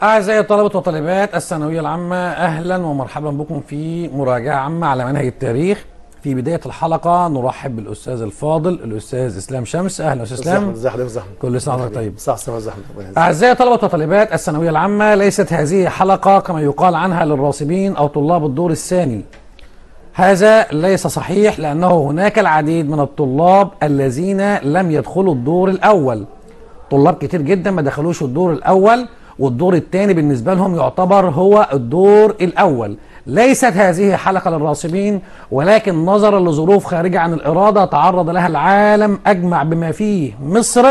أعزائي الطلبة وطالبات الثانوية العامة أهلا ومرحبا بكم في مراجعة عامة على منهج التاريخ في بداية الحلقة نرحب بالأستاذ الفاضل الأستاذ إسلام شمس أهلا أستاذ إسلام ازي حضرتك ازي حضرتك كل سنة وأنت طيب صح صح ازي حضرتك أعزائي طلبة وطالبات الثانوية العامة ليست هذه حلقة كما يقال عنها للراصبين أو طلاب الدور الثاني هذا ليس صحيح لأنه هناك العديد من الطلاب الذين لم يدخلوا الدور الأول طلاب كتير جدا ما دخلوش الدور الأول والدور الثاني بالنسبة لهم يعتبر هو الدور الأول ليست هذه حلقة للراصبين ولكن نظرا لظروف خارجة عن الإرادة تعرض لها العالم أجمع بما فيه مصر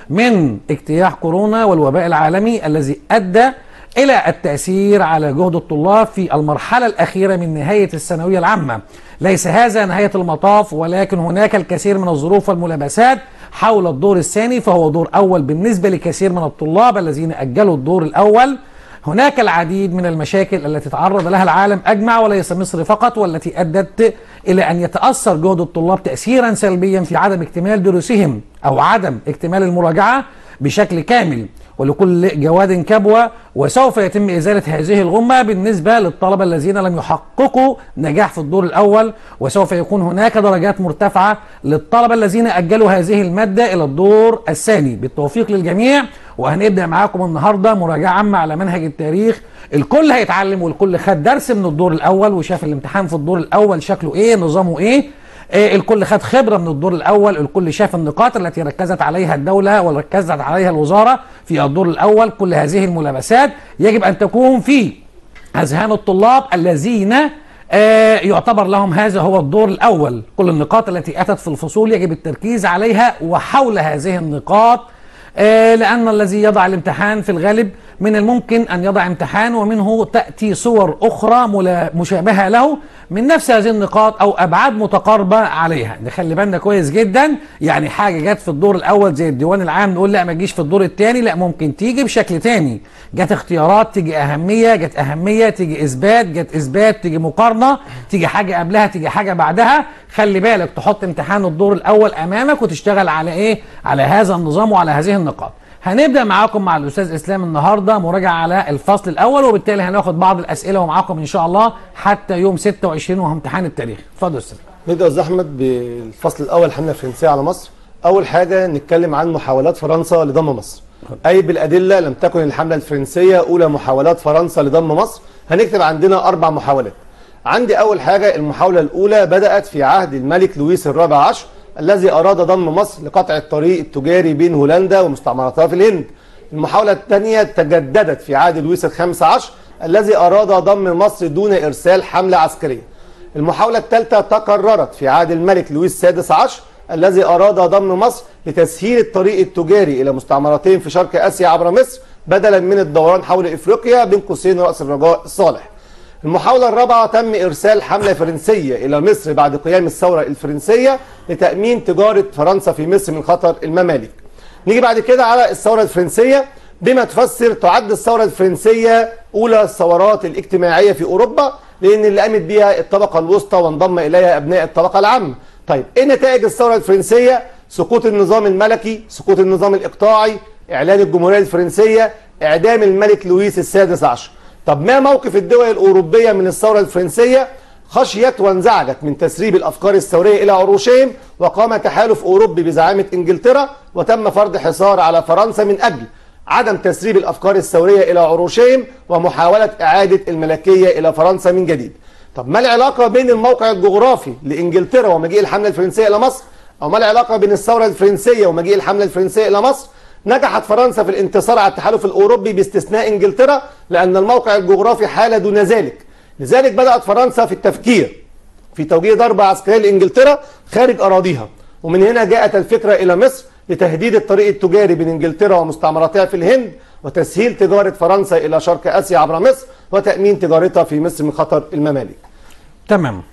من اجتياح كورونا والوباء العالمي الذي أدى إلى التأثير على جهد الطلاب في المرحلة الأخيرة من نهاية الثانوية العامة ليس هذا نهاية المطاف ولكن هناك الكثير من الظروف والملابسات حول الدور الثاني فهو دور أول بالنسبة لكثير من الطلاب الذين أجلوا الدور الأول هناك العديد من المشاكل التي تعرض لها العالم أجمع وليس مصر فقط والتي أدت إلى أن يتأثر جهد الطلاب تأثيرا سلبيا في عدم اكتمال دروسهم أو عدم اكتمال المراجعة بشكل كامل ولكل جواد كبوة وسوف يتم إزالة هذه الغمة بالنسبة للطلبة الذين لم يحققوا نجاح في الدور الأول وسوف يكون هناك درجات مرتفعة للطلبة الذين أجلوا هذه المادة إلى الدور الثاني بالتوفيق للجميع وهنبدأ معاكم النهاردة مراجعة عامة على منهج التاريخ الكل هيتعلم والكل خد درس من الدور الأول وشاف الامتحان في الدور الأول شكله إيه نظامه إيه آه، الكل خد خبره من الدور الاول الكل شاف النقاط التي ركزت عليها الدوله وركزت عليها الوزاره في الدور الاول كل هذه الملابسات يجب ان تكون في اذهان الطلاب الذين آه، يعتبر لهم هذا هو الدور الاول كل النقاط التي اتت في الفصول يجب التركيز عليها وحول هذه النقاط آه، لأن الذي يضع الامتحان في الغالب من الممكن أن يضع امتحان ومنه تأتي صور أخرى ملا- مشابهة له من نفس هذه النقاط أو أبعاد متقاربة عليها نخلي بالنا كويس جدا يعني حاجة جت في الدور الأول زي الديوان العام نقول لا ما تجيش في الدور الثاني لا ممكن تيجي بشكل تاني جت اختيارات تيجي أهمية جت أهمية تيجي إثبات جت إثبات تيجي مقارنة تيجي حاجة قبلها تيجي حاجة بعدها خلي بالك تحط امتحان الدور الأول أمامك وتشتغل على إيه على هذا النظام وعلى هذه النقاط هنبدا معاكم مع الاستاذ اسلام النهارده مراجعه على الفصل الاول وبالتالي هناخد بعض الاسئله ومعاكم ان شاء الله حتى يوم 26 وهو امتحان التاريخ اتفضل يا استاذ نبدا استاذ احمد بالفصل الاول الحمله الفرنسيه على مصر اول حاجه نتكلم عن محاولات فرنسا لضم مصر اي بالادله لم تكن الحمله الفرنسيه اولى محاولات فرنسا لضم مصر هنكتب عندنا اربع محاولات عندي اول حاجه المحاوله الاولى بدات في عهد الملك لويس الرابع عشر الذي اراد ضم مصر لقطع الطريق التجاري بين هولندا ومستعمراتها في الهند المحاولة الثانية تجددت في عهد لويس الخامس عشر الذي أراد ضم مصر دون إرسال حملة عسكرية المحاولة الثالثة تكررت في عهد الملك لويس السادس عشر الذي أراد ضم مصر لتسهيل الطريق التجاري إلى مستعمرتين في شرق آسيا عبر مصر بدلا من الدوران حول إفريقيا بين قوسين رأس الرجاء الصالح المحاولة الرابعة تم إرسال حملة فرنسية إلى مصر بعد قيام الثورة الفرنسية لتأمين تجارة فرنسا في مصر من خطر الممالك نيجي بعد كده على الثورة الفرنسية بما تفسر تعد الثورة الفرنسية أولى الثورات الاجتماعية في أوروبا لأن اللي قامت بها الطبقة الوسطى وانضم إليها أبناء الطبقة العامة طيب إيه نتائج الثورة الفرنسية؟ سقوط النظام الملكي سقوط النظام الإقطاعي إعلان الجمهورية الفرنسية إعدام الملك لويس السادس عشر طب ما موقف الدول الأوروبية من الثورة الفرنسية؟ خشيت وانزعجت من تسريب الافكار الثوريه الى عروشهم وقام تحالف اوروبي بزعامه انجلترا وتم فرض حصار على فرنسا من اجل عدم تسريب الافكار الثوريه الى عروشهم ومحاوله اعاده الملكيه الى فرنسا من جديد. طب ما العلاقه بين الموقع الجغرافي لانجلترا ومجيء الحمله الفرنسيه الى مصر؟ او ما العلاقه بين الثوره الفرنسيه ومجيء الحمله الفرنسيه الى مصر؟ نجحت فرنسا في الانتصار على التحالف الاوروبي باستثناء انجلترا لان الموقع الجغرافي حال دون ذلك. لذلك بدأت فرنسا في التفكير في توجيه ضربة عسكرية لإنجلترا خارج أراضيها ومن هنا جاءت الفكرة إلى مصر لتهديد الطريق التجاري بين إنجلترا ومستعمراتها في الهند وتسهيل تجارة فرنسا إلى شرق آسيا عبر مصر وتأمين تجارتها في مصر من خطر الممالك تمام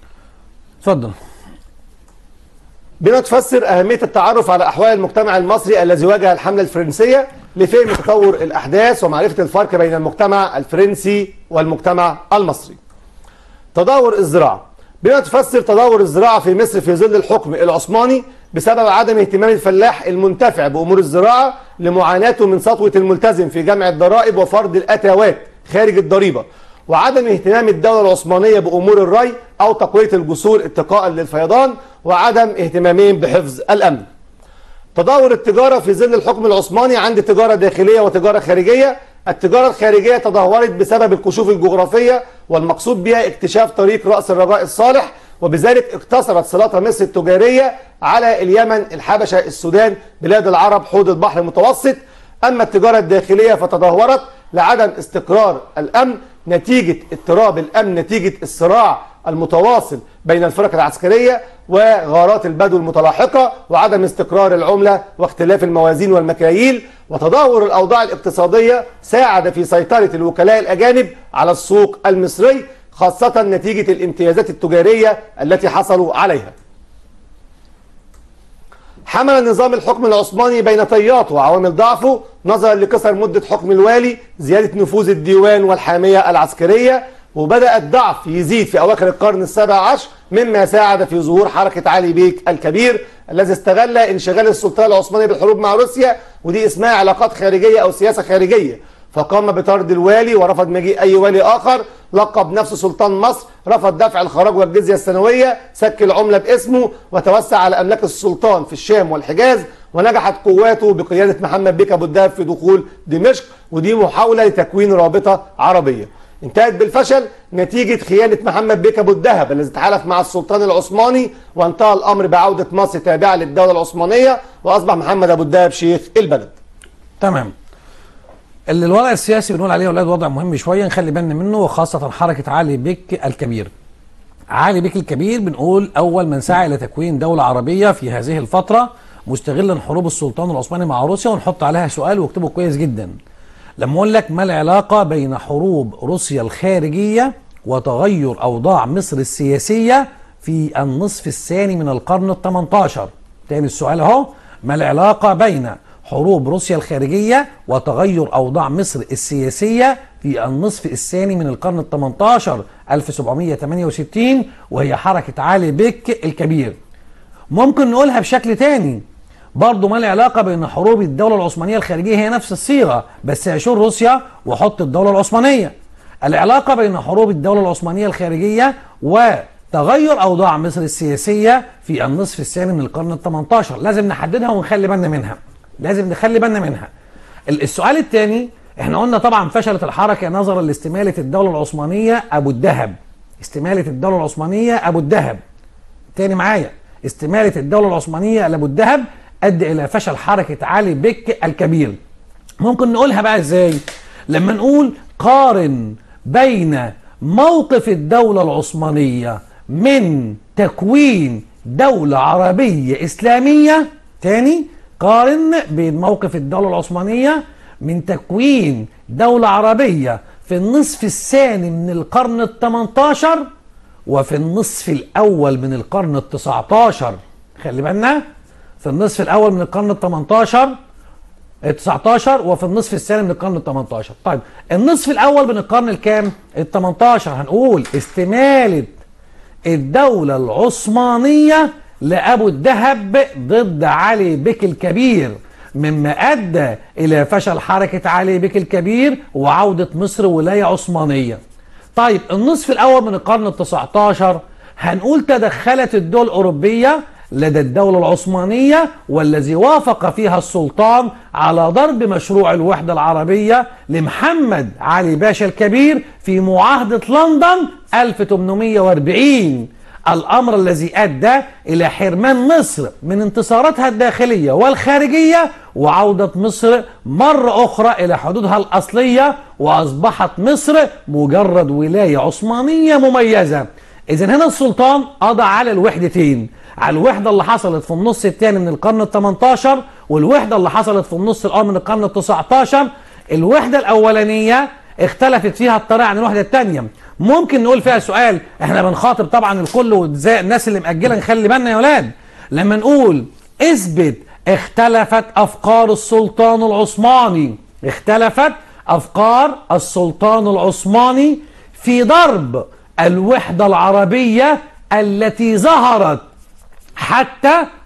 اتفضل بما تفسر أهمية التعرف على أحوال المجتمع المصري الذي واجه الحملة الفرنسية لفهم تطور الأحداث ومعرفة الفرق بين المجتمع الفرنسي والمجتمع المصري تدهور الزراعة بما تفسر تدهور الزراعة في مصر في ظل الحكم العثماني بسبب عدم اهتمام الفلاح المنتفع بامور الزراعه لمعاناته من سطوه الملتزم في جمع الضرائب وفرض الاتاوات خارج الضريبه وعدم اهتمام الدوله العثمانيه بامور الري او تقويه الجسور اتقاء للفيضان وعدم اهتمامهم بحفظ الامن. تدهور التجاره في ظل الحكم العثماني عند تجاره داخليه وتجاره خارجيه التجارة الخارجية تدهورت بسبب الكشوف الجغرافية والمقصود بها اكتشاف طريق رأس الرجاء الصالح وبذلك اقتصرت صلات مصر التجارية على اليمن الحبشة السودان بلاد العرب حوض البحر المتوسط أما التجارة الداخلية فتدهورت لعدم استقرار الأمن نتيجة اضطراب الأمن نتيجة الصراع المتواصل بين الفرق العسكرية وغارات البدو المتلاحقة وعدم استقرار العملة واختلاف الموازين والمكاييل وتدهور الأوضاع الاقتصادية ساعد في سيطرة الوكلاء الأجانب على السوق المصري خاصة نتيجة الامتيازات التجارية التي حصلوا عليها حمل نظام الحكم العثماني بين طياته وعوامل ضعفه نظرا لقصر مدة حكم الوالي زيادة نفوذ الديوان والحامية العسكرية وبدأ الضعف يزيد في أواخر القرن السابع عشر مما ساعد في ظهور حركة علي بيك الكبير الذي استغل انشغال السلطان العثماني بالحروب مع روسيا ودي اسمها علاقات خارجية أو سياسة خارجية فقام بطرد الوالي ورفض مجيء أي والي آخر لقب نفسه سلطان مصر رفض دفع الخراج والجزية السنوية سك العملة باسمه وتوسع على أملاك السلطان في الشام والحجاز ونجحت قواته بقيادة محمد بك أبو الدهب في دخول دمشق ودي محاولة لتكوين رابطة عربية انتهت بالفشل نتيجة خيانة محمد بك أبو الدهب الذي تحالف مع السلطان العثماني وانتهى الأمر بعودة مصر تابعة للدولة العثمانية وأصبح محمد أبو الدهب شيخ البلد تمام اللي الوضع السياسي بنقول عليه يا اولاد وضع مهم شويه نخلي بالنا منه وخاصه حركه علي بيك الكبير. علي بيك الكبير بنقول اول من سعى الى تكوين دوله عربيه في هذه الفتره مستغلا حروب السلطان العثماني مع روسيا ونحط عليها سؤال واكتبه كويس جدا. لما اقول لك ما العلاقه بين حروب روسيا الخارجيه وتغير اوضاع مصر السياسيه في النصف الثاني من القرن ال 18 تاني السؤال اهو ما العلاقه بين حروب روسيا الخارجية وتغير أوضاع مصر السياسية في النصف الثاني من القرن ال 18 1768 وهي حركة علي بيك الكبير ممكن نقولها بشكل تاني برضه ما العلاقة بين حروب الدولة العثمانية الخارجية هي نفس الصيغة بس هيشور روسيا وحط الدولة العثمانية العلاقة بين حروب الدولة العثمانية الخارجية وتغير أوضاع مصر السياسية في النصف الثاني من القرن ال 18 لازم نحددها ونخلي بالنا منها لازم نخلي بالنا منها السؤال الثاني احنا قلنا طبعا فشلت الحركه نظرا لاستماله الدوله العثمانيه ابو الدهب استماله الدوله العثمانيه ابو الدهب تاني معايا استماله الدوله العثمانيه لابو الدهب ادى الى فشل حركه علي بك الكبير ممكن نقولها بقى ازاي لما نقول قارن بين موقف الدوله العثمانيه من تكوين دوله عربيه اسلاميه تاني قارن بين موقف الدولة العثمانية من تكوين دولة عربية في النصف الثاني من القرن ال 18 وفي النصف الأول من القرن ال 19 خلي بالنا في النصف الأول من القرن ال 18 ال 19 وفي النصف الثاني من القرن ال 18 طيب النصف الأول من القرن الكام؟ ال 18 هنقول استمالة الدولة العثمانية لأبو الدهب ضد علي بك الكبير مما أدى إلى فشل حركة علي بك الكبير وعودة مصر ولاية عثمانية طيب النصف الأول من القرن التسعة عشر هنقول تدخلت الدول الأوروبية لدى الدولة العثمانية والذي وافق فيها السلطان على ضرب مشروع الوحدة العربية لمحمد علي باشا الكبير في معاهدة لندن 1840 الأمر الذي أدى إلى حرمان مصر من انتصاراتها الداخلية والخارجية وعودة مصر مرة أخرى إلى حدودها الأصلية وأصبحت مصر مجرد ولاية عثمانية مميزة إذا هنا السلطان قضى على الوحدتين على الوحدة اللي حصلت في النص الثاني من القرن ال 18 والوحدة اللي حصلت في النص الأول من القرن ال 19 الوحدة الأولانية اختلفت فيها الطريقة عن الوحدة الثانية ممكن نقول فيها سؤال احنا بنخاطب طبعا الكل وزي الناس اللي مأجلة نخلي بالنا يا ولاد لما نقول اثبت اختلفت افكار السلطان العثماني اختلفت افكار السلطان العثماني في ضرب الوحدة العربية التي ظهرت حتى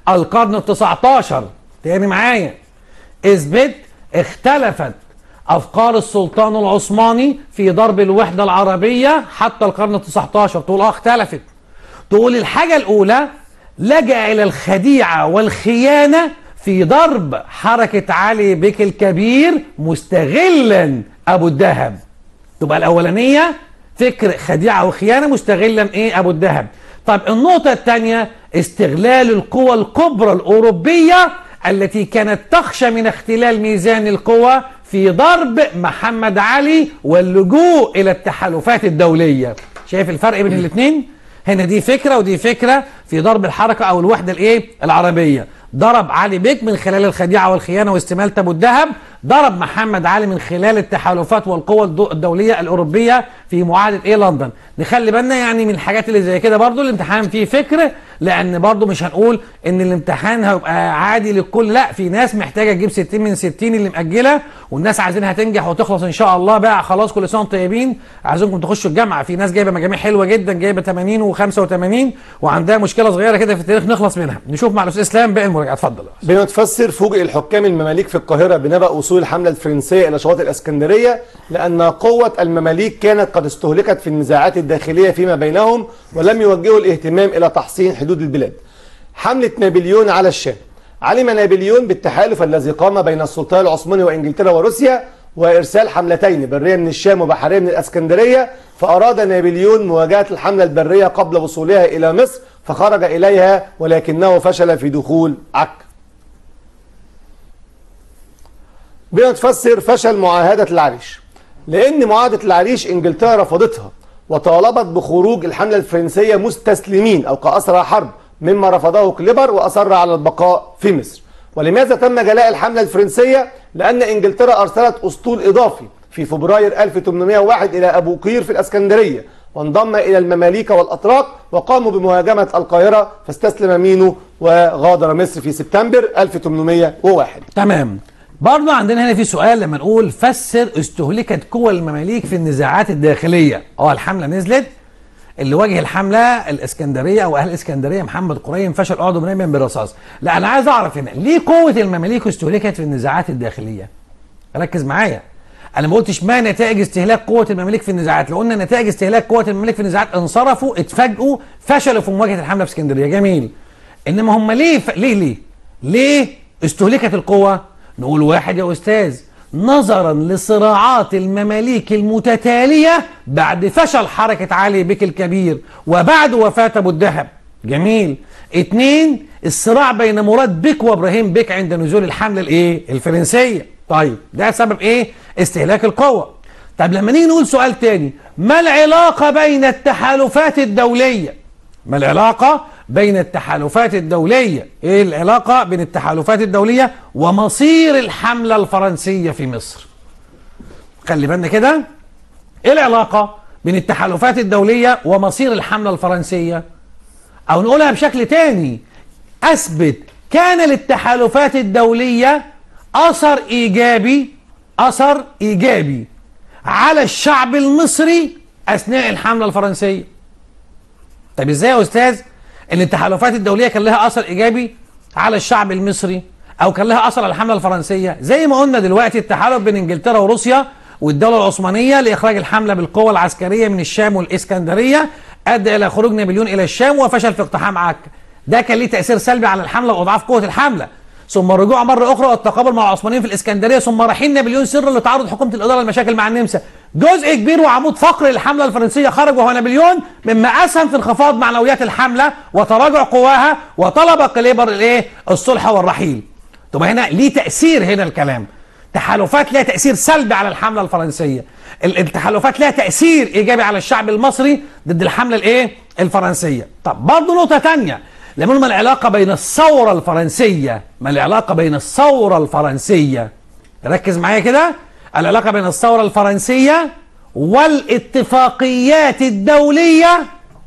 القرن التسعة عشر تاني معايا اثبت اختلفت افكار السلطان العثماني في ضرب الوحدة العربية حتى القرن التسعة عشر تقول اه اختلفت تقول الحاجة الاولى لجأ الى الخديعة والخيانة في ضرب حركة علي بك الكبير مستغلا ابو الدهب تبقى الاولانية فكر خديعة وخيانة مستغلا ايه ابو الدهب طب النقطة الثانية استغلال القوى الكبرى الأوروبية التي كانت تخشى من اختلال ميزان القوى في ضرب محمد علي واللجوء إلى التحالفات الدولية شايف الفرق بين الاثنين؟ هنا دي فكرة ودي فكرة في ضرب الحركة أو الوحدة الإيه؟ العربية ضرب علي بيك من خلال الخديعة والخيانة واستمالة أبو الدهب ضرب محمد علي من خلال التحالفات والقوى الدو- الدولية الأوروبية في معاهدة إيه لندن نخلي بالنا يعني من الحاجات اللي زي كده برضو الامتحان فيه فكر لأن برضو مش هنقول إن الامتحان هيبقى عادي للكل لا في ناس محتاجة تجيب 60 من 60 اللي مأجلة والناس عايزينها تنجح وتخلص إن شاء الله بقى خلاص كل سنة وانتم طيبين عايزينكم تخشوا الجامعة في ناس جايبة مجاميع حلوة جدا جايبة 80 و85 وعندها مشكلة صغيرة كده في التاريخ نخلص منها نشوف مع الأستاذ إسلام باقي المراجعة اتفضل بما تفسر فوجئ الحكام المماليك في القاهرة بنبأ وصول الحملة الفرنسية إلى شواطئ الإسكندرية لأن قوة المماليك كانت قد استهلكت في النزاعات الداخلية فيما بينهم ولم يوجهوا الاهتمام إلى تحصين حدود البلاد حملة نابليون على الشام علم نابليون بالتحالف الذي قام بين السلطان العثماني وإنجلترا وروسيا وإرسال حملتين برية من الشام وبحرية من الإسكندرية فأراد نابليون مواجهة الحملة البرية قبل وصولها إلى مصر فخرج إليها ولكنه فشل في دخول عكا بما تفسر فشل معاهدة العريش لأن معاهدة العريش إنجلترا رفضتها وطالبت بخروج الحملة الفرنسية مستسلمين أو كأسرى حرب مما رفضه كليبر وأصر على البقاء في مصر ولماذا تم جلاء الحملة الفرنسية؟ لأن إنجلترا أرسلت أسطول إضافي في فبراير 1801 إلى أبو قير في الأسكندرية وانضم إلى المماليك والأتراك وقاموا بمهاجمة القاهرة فاستسلم مينو وغادر مصر في سبتمبر 1801 تمام برضه عندنا هنا في سؤال لما نقول فسر استهلكت قوى المماليك في النزاعات الداخليه اه الحمله نزلت اللي واجه الحمله الاسكندريه او اهل الاسكندريه محمد قريم فشل قعدوا مريم بالرصاص لا انا عايز اعرف هنا ليه قوه المماليك استهلكت في النزاعات الداخليه ركز معايا انا ما قلتش ما نتائج استهلاك قوه المماليك في النزاعات لو قلنا نتائج استهلاك قوه المماليك في النزاعات انصرفوا اتفاجئوا فشلوا في مواجهه الحمله في اسكندريه جميل انما هم ليه ف... ليه ليه ليه استهلكت القوه نقول واحد يا استاذ نظرا لصراعات المماليك المتتاليه بعد فشل حركه علي بك الكبير وبعد وفاه ابو الدهب جميل اتنين الصراع بين مراد بك وابراهيم بك عند نزول الحمله الايه الفرنسيه طيب ده سبب ايه استهلاك القوه طب لما نيجي نقول سؤال تاني ما العلاقه بين التحالفات الدوليه ما العلاقه بين التحالفات الدوليه ايه العلاقه بين التحالفات الدوليه ومصير الحمله الفرنسيه في مصر خلي بالنا كده ايه العلاقه بين التحالفات الدوليه ومصير الحمله الفرنسيه او نقولها بشكل تاني اثبت كان للتحالفات الدوليه اثر ايجابي اثر ايجابي على الشعب المصري اثناء الحمله الفرنسيه طب ازاي يا استاذ ان التحالفات الدوليه كان لها اثر ايجابي على الشعب المصري او كان لها اثر على الحمله الفرنسيه زي ما قلنا دلوقتي التحالف بين انجلترا وروسيا والدوله العثمانيه لاخراج الحمله بالقوه العسكريه من الشام والاسكندريه ادى الى خروج نابليون الى الشام وفشل في اقتحام عكا ده كان ليه تاثير سلبي على الحمله واضعاف قوه الحمله ثم الرجوع مره اخرى والتقابل مع العثمانيين في الاسكندريه ثم رحيل نابليون سرا لتعرض حكومه الاداره للمشاكل مع النمسا جزء كبير وعمود فقري للحمله الفرنسيه خرج وهو نابليون مما اسهم في انخفاض معنويات الحمله وتراجع قواها وطلب قليبر الايه الصلح والرحيل طب هنا ليه تاثير هنا الكلام تحالفات لها تاثير سلبي على الحمله الفرنسيه ال- التحالفات لها تاثير ايجابي على الشعب المصري ضد الحمله الايه الفرنسيه طب برضه نقطه تانية لما ما العلاقه بين الثوره الفرنسيه ما العلاقه بين الثوره الفرنسيه ركز معايا كده العلاقه بين الثوره الفرنسيه والاتفاقيات الدوليه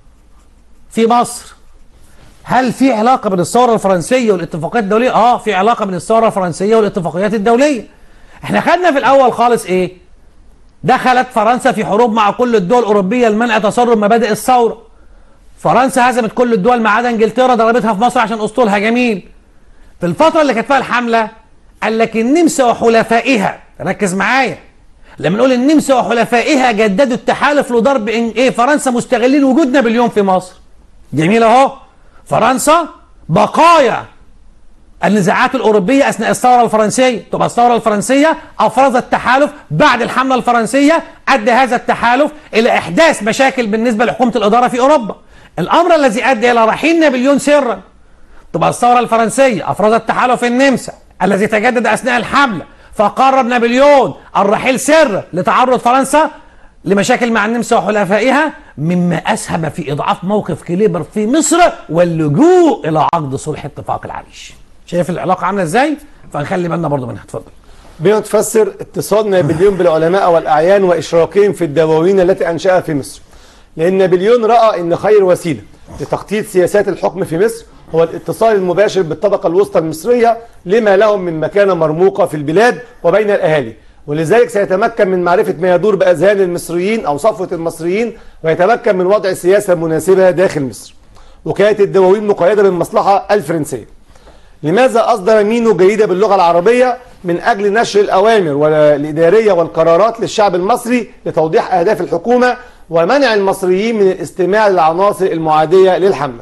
في مصر هل في علاقه بين الثوره الفرنسيه والاتفاقيات الدوليه اه في علاقه بين الثوره الفرنسيه والاتفاقيات الدوليه احنا خدنا في الاول خالص ايه دخلت فرنسا في حروب مع كل الدول الاوروبيه لمنع تسرب مبادئ الثوره فرنسا هزمت كل الدول ما عدا انجلترا ضربتها في مصر عشان اسطولها جميل في الفتره اللي كانت فيها الحمله قال لك النمسا وحلفائها ركز معايا لما نقول النمسا وحلفائها جددوا التحالف لضرب إن- ايه فرنسا مستغلين وجود نابليون في مصر جميل اهو فرنسا بقايا النزاعات الأوروبية أثناء الثورة الفرنسية تبقى الثورة الفرنسية أفرزت تحالف بعد الحملة الفرنسية أدى هذا التحالف إلى إحداث مشاكل بالنسبة لحكومة الإدارة في أوروبا الأمر الذي أدى إلى رحيل نابليون سرا تبقى الثورة الفرنسية أفرزت تحالف النمسا الذي تجدد أثناء الحملة فقرر نابليون الرحيل سر لتعرض فرنسا لمشاكل مع النمسا وحلفائها مما أسهم في إضعاف موقف كليبر في مصر واللجوء إلى عقد صلح اتفاق العريش شايف العلاقة عاملة إزاي؟ فنخلي بالنا برضو منها اتفضل بما تفسر اتصال نابليون بالعلماء والأعيان وإشراكهم في الدواوين التي أنشأها في مصر لأن نابليون رأى أن خير وسيلة لتخطيط سياسات الحكم في مصر هو الاتصال المباشر بالطبقة الوسطى المصرية لما لهم من مكانة مرموقة في البلاد وبين الأهالي ولذلك سيتمكن من معرفة ما يدور بأذهان المصريين أو صفوة المصريين ويتمكن من وضع سياسة مناسبة داخل مصر وكانت الدواوين مقيدة بالمصلحة الفرنسية لماذا أصدر مينو جيدة باللغة العربية من أجل نشر الأوامر والإدارية والقرارات للشعب المصري لتوضيح أهداف الحكومة ومنع المصريين من الاستماع للعناصر المعادية للحملة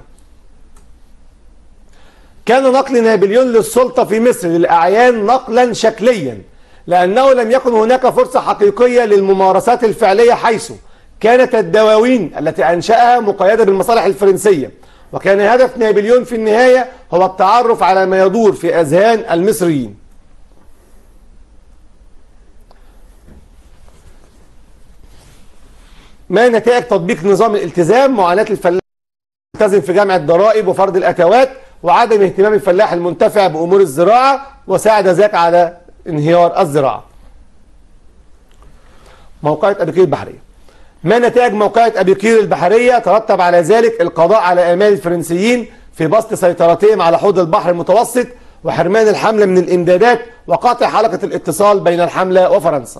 كان نقل نابليون للسلطة في مصر للأعيان نقلا شكليا لأنه لم يكن هناك فرصة حقيقية للممارسات الفعلية حيث كانت الدواوين التي أنشأها مقيدة بالمصالح الفرنسية وكان هدف نابليون في النهاية هو التعرف على ما يدور في أذهان المصريين ما نتائج تطبيق نظام الالتزام معاناة الفلاح الملتزم في جمع الضرائب وفرض الأتوات وعدم اهتمام الفلاح المنتفع بأمور الزراعة وساعد ذلك على انهيار الزراعة موقعة أبيقير البحرية ما نتائج موقعة أبيقير البحرية ترتب على ذلك القضاء على آمال الفرنسيين في بسط سيطرتهم على حوض البحر المتوسط وحرمان الحملة من الإمدادات وقطع حلقة الاتصال بين الحملة وفرنسا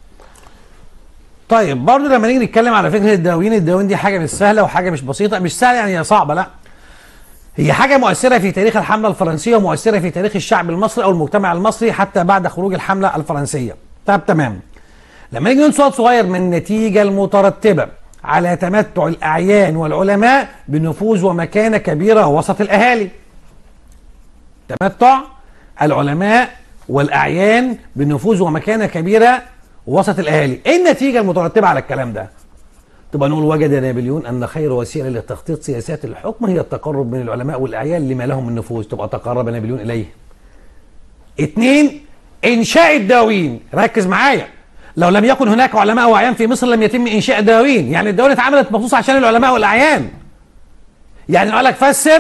طيب برضه لما نيجي نتكلم على فكره الدواوين الدواوين دي حاجه مش سهله وحاجه مش بسيطه مش سهله يعني هي صعبه لا هي حاجه مؤثره في تاريخ الحمله الفرنسيه ومؤثره في تاريخ الشعب المصري او المجتمع المصري حتى بعد خروج الحمله الفرنسيه طب تمام لما نيجي نقول سؤال صغير من النتيجه المترتبه على تمتع الاعيان والعلماء بنفوذ ومكانه كبيره وسط الاهالي تمتع العلماء والاعيان بنفوذ ومكانه كبيره وسط الاهالي ايه النتيجه المترتبه على الكلام ده تبقى نقول وجد نابليون ان خير وسيله لتخطيط سياسات الحكم هي التقرب من العلماء والاعيان لما لهم من نفوذ تبقى تقرب نابليون اليه اتنين انشاء الدواوين ركز معايا لو لم يكن هناك علماء واعيان في مصر لم يتم انشاء دواوين يعني الدواوين اتعملت مخصوص عشان العلماء والاعيان يعني اقول لك فسر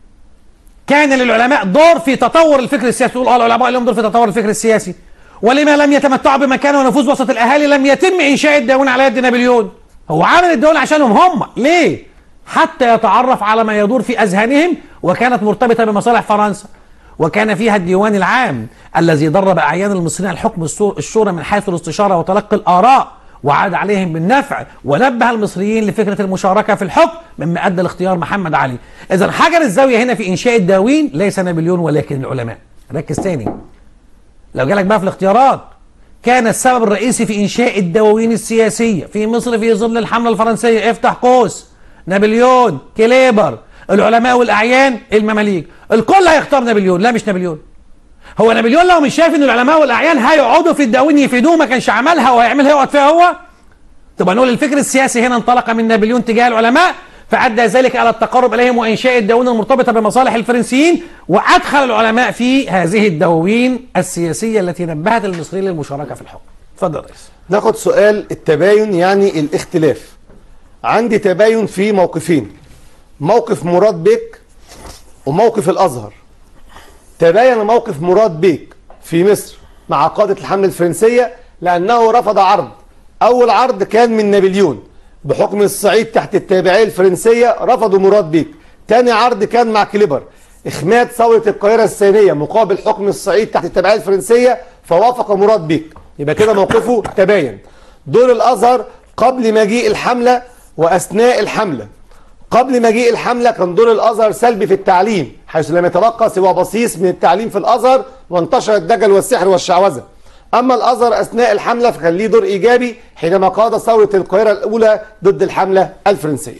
كان للعلماء دور في تطور الفكر السياسي تقول اه العلماء لهم دور في تطور الفكر السياسي ولما لم يتمتعوا بمكان ونفوذ وسط الاهالي لم يتم انشاء الدواوين على يد نابليون هو عامل الدول عشانهم هم ليه حتى يتعرف على ما يدور في اذهانهم وكانت مرتبطه بمصالح فرنسا وكان فيها الديوان العام الذي درب اعيان المصريين على الحكم السو- الشورى من حيث الاستشاره وتلقي الاراء وعاد عليهم بالنفع ونبه المصريين لفكره المشاركه في الحكم مما ادى لاختيار محمد علي اذا حجر الزاويه هنا في انشاء الدواوين ليس نابليون ولكن العلماء ركز تاني لو جالك بقى في الاختيارات كان السبب الرئيسي في انشاء الدواوين السياسيه في مصر في ظل الحمله الفرنسيه افتح قوس نابليون كليبر العلماء والاعيان المماليك الكل هيختار نابليون لا مش نابليون هو نابليون لو مش شايف ان العلماء والاعيان هيقعدوا في الدواوين يفيدوه ما كانش عملها وهيعملها يقعد فيها هو تبقى نقول الفكر السياسي هنا انطلق من نابليون تجاه العلماء فأدى ذلك على التقرب إليهم وإنشاء الدواوين المرتبطة بمصالح الفرنسيين وأدخل العلماء في هذه الدواوين السياسية التي نبهت المصريين للمشاركة في الحكم اتفضل يا ريس ناخد سؤال التباين يعني الاختلاف عندي تباين في موقفين موقف مراد بيك وموقف الازهر تباين موقف مراد بيك في مصر مع قادة الحملة الفرنسية لأنه رفض عرض أول عرض كان من نابليون بحكم الصعيد تحت التابعية الفرنسية رفضوا مراد بيك تاني عرض كان مع كليبر إخماد ثورة القاهرة الثانية مقابل حكم الصعيد تحت التابعية الفرنسية فوافق مراد بيك يبقى كده موقفه تباين دور الأزهر قبل مجيء الحملة وأثناء الحملة قبل مجيء الحملة كان دور الأزهر سلبي في التعليم حيث لم يتبقى سوى بصيص من التعليم في الأزهر وانتشر الدجل والسحر والشعوذة أما الأزهر أثناء الحملة فكان ليه دور إيجابي حينما قاد ثورة القاهرة الأولى ضد الحملة الفرنسية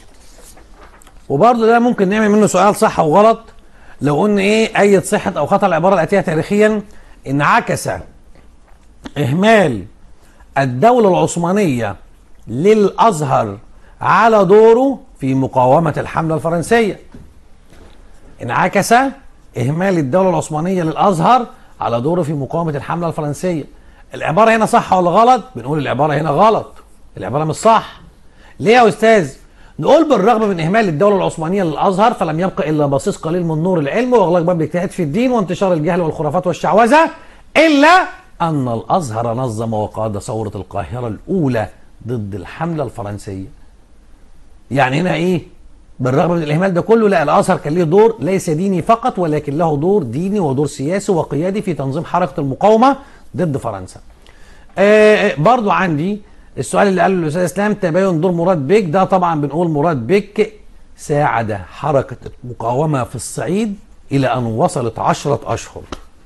وبرضه ده ممكن نعمل منه سؤال صح وغلط لو قلنا ايه اية صحة او خطأ العبارة الآتية تاريخيا انعكس اهمال الدولة العثمانية للازهر على دوره في مقاومة الحملة الفرنسية انعكس اهمال الدولة العثمانية للازهر على دوره في مقاومة الحملة الفرنسية العبارة هنا صح ولا غلط بنقول العبارة هنا غلط العبارة مش صح ليه يا استاذ نقول بالرغم من اهمال الدوله العثمانيه للازهر فلم يبقى الا بصيص قليل من نور العلم واغلاق باب الاجتهاد في الدين وانتشار الجهل والخرافات والشعوذه الا ان الازهر نظم وقاد ثوره القاهره الاولى ضد الحمله الفرنسيه. يعني هنا ايه؟ بالرغم من الاهمال ده كله لا الازهر كان له دور ليس ديني فقط ولكن له دور ديني ودور سياسي وقيادي في تنظيم حركه المقاومه ضد فرنسا. آه برضو عندي السؤال اللي قاله الاستاذ اسلام تباين دور مراد بيك ده طبعا بنقول مراد بيك ساعد حركه المقاومه في الصعيد الى ان وصلت عشرة اشهر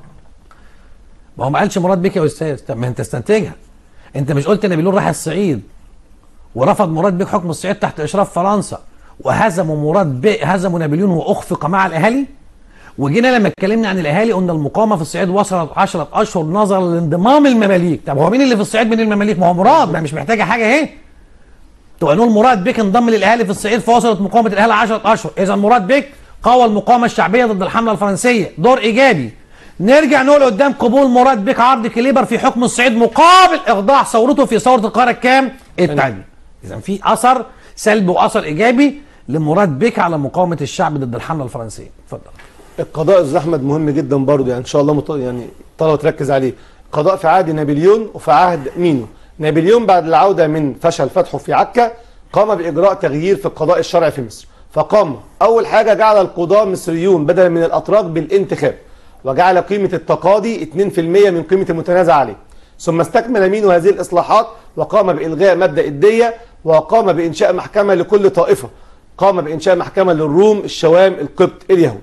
ما هو ما قالش مراد بيك يا استاذ طب ما انت استنتجها انت مش قلت نابليون راح الصعيد ورفض مراد بيك حكم الصعيد تحت اشراف فرنسا وهزموا مراد بيك هزموا نابليون واخفق مع الاهالي وجينا لما اتكلمنا عن الاهالي قلنا المقاومه في الصعيد وصلت 10 اشهر نظرا لانضمام المماليك طب هو مين اللي في الصعيد من المماليك ما هو مراد ما مش محتاجه حاجه اهي تبقى نقول مراد بيك انضم للاهالي في الصعيد فوصلت مقاومه الاهالي 10 اشهر اذا مراد بيك قوى المقاومه الشعبيه ضد الحمله الفرنسيه دور ايجابي نرجع نقول قدام قبول مراد بيك عرض كليبر في حكم الصعيد مقابل اخضاع ثورته في ثوره القاهره الكام؟ الثانيه اذا في اثر سلبي واثر ايجابي لمراد بيك على مقاومه الشعب ضد الحمله الفرنسيه اتفضل القضاء استاذ احمد مهم جدا برضه يعني ان شاء الله مط... يعني طلبه تركز عليه قضاء في عهد نابليون وفي عهد مينو نابليون بعد العوده من فشل فتحه في عكا قام باجراء تغيير في القضاء الشرعي في مصر فقام اول حاجه جعل القضاة المصريون بدلا من الاتراك بالانتخاب وجعل قيمه التقاضي 2% من قيمه المتنازع عليه ثم استكمل مينو هذه الاصلاحات وقام بالغاء مبدا الديه وقام بانشاء محكمه لكل طائفه قام بانشاء محكمه للروم الشوام القبط اليهود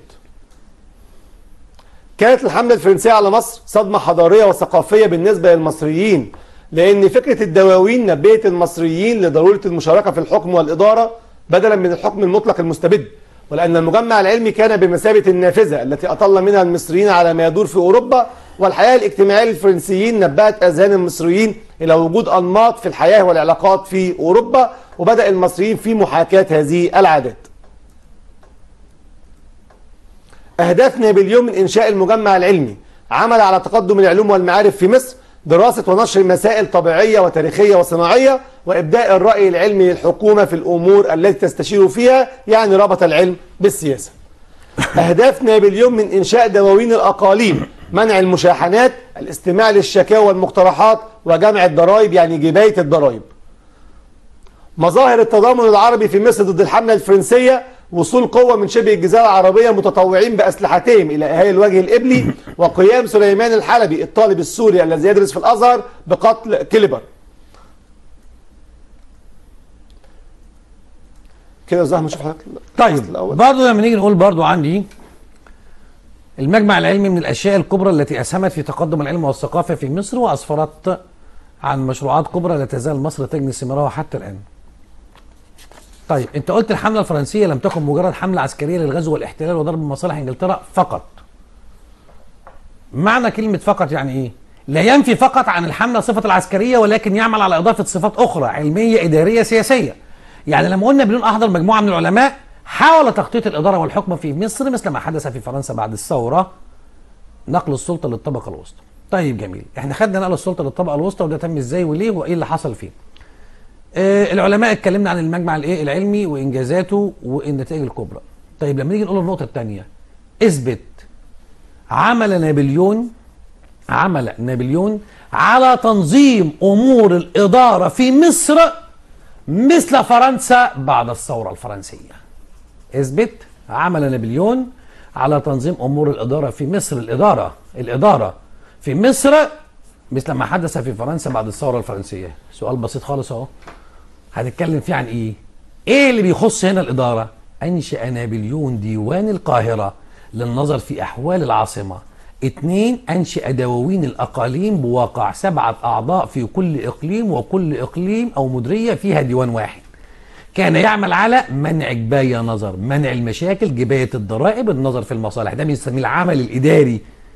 كانت الحملة الفرنسية على مصر صدمة حضارية وثقافية بالنسبة للمصريين لأن فكرة الدواوين نبهت المصريين لضرورة المشاركة في الحكم والإدارة بدلا من الحكم المطلق المستبد ولأن المجمع العلمي كان بمثابة النافذة التي أطل منها المصريين على ما يدور في أوروبا والحياة الاجتماعية للفرنسيين نبهت أذهان المصريين إلى وجود أنماط في الحياة والعلاقات في أوروبا وبدأ المصريين في محاكاة هذه العادات أهداف نابليون من إنشاء المجمع العلمي عمل على تقدم العلوم والمعارف في مصر دراسة ونشر مسائل طبيعية وتاريخية وصناعية وإبداء الرأي العلمي للحكومة في الأمور التي تستشير فيها يعني ربط العلم بالسياسة أهداف نابليون من إنشاء دواوين الأقاليم منع المشاحنات الاستماع للشكاوى والمقترحات وجمع الضرائب يعني جباية الضرائب مظاهر التضامن العربي في مصر ضد الحملة الفرنسية وصول قوة من شبه الجزيرة العربية متطوعين بأسلحتهم إلى أهالي الوجه الإبلي وقيام سليمان الحلبي الطالب السوري الذي يدرس في الأزهر بقتل كليبر كده زهر نشوف حضرتك طيب الفصل الأول. برضه لما نيجي نقول برضه عندي المجمع العلمي من الاشياء الكبرى التي اسهمت في تقدم العلم والثقافه في مصر واسفرت عن مشروعات كبرى لا تزال مصر تجني ثمارها حتى الان. طيب انت قلت الحمله الفرنسيه لم تكن مجرد حمله عسكريه للغزو والاحتلال وضرب مصالح انجلترا فقط. معنى كلمه فقط يعني ايه؟ لا ينفي فقط عن الحمله صفه العسكريه ولكن يعمل على اضافه صفات اخرى علميه اداريه سياسيه. يعني لما قلنا بدون احضر مجموعه من العلماء حاول تخطيط الاداره والحكم في مصر مثل ما حدث في فرنسا بعد الثوره نقل السلطه للطبقه الوسطى. طيب جميل، احنا خدنا نقل السلطه للطبقه الوسطى وده تم ازاي وليه وايه اللي حصل فيه. آه العلماء اتكلمنا عن المجمع الايه العلمي وانجازاته والنتائج الكبرى. طيب لما نيجي نقول النقطه الثانيه اثبت عمل نابليون عمل نابليون على تنظيم امور الاداره في مصر مثل فرنسا بعد الثوره الفرنسيه. اثبت عمل نابليون على تنظيم امور الاداره في مصر الاداره الاداره في مصر مثل ما حدث في فرنسا بعد الثوره الفرنسيه سؤال بسيط خالص اهو هنتكلم فيه عن ايه ايه اللي بيخص هنا الاداره أنشأ نابليون ديوان القاهرة للنظر في أحوال العاصمة اثنين أنشأ دواوين الأقاليم بواقع سبعة أعضاء في كل إقليم وكل إقليم أو مديرية فيها ديوان واحد كان يعمل على منع جباية نظر منع المشاكل جباية الضرائب النظر في المصالح ده بنسميه العمل الإداري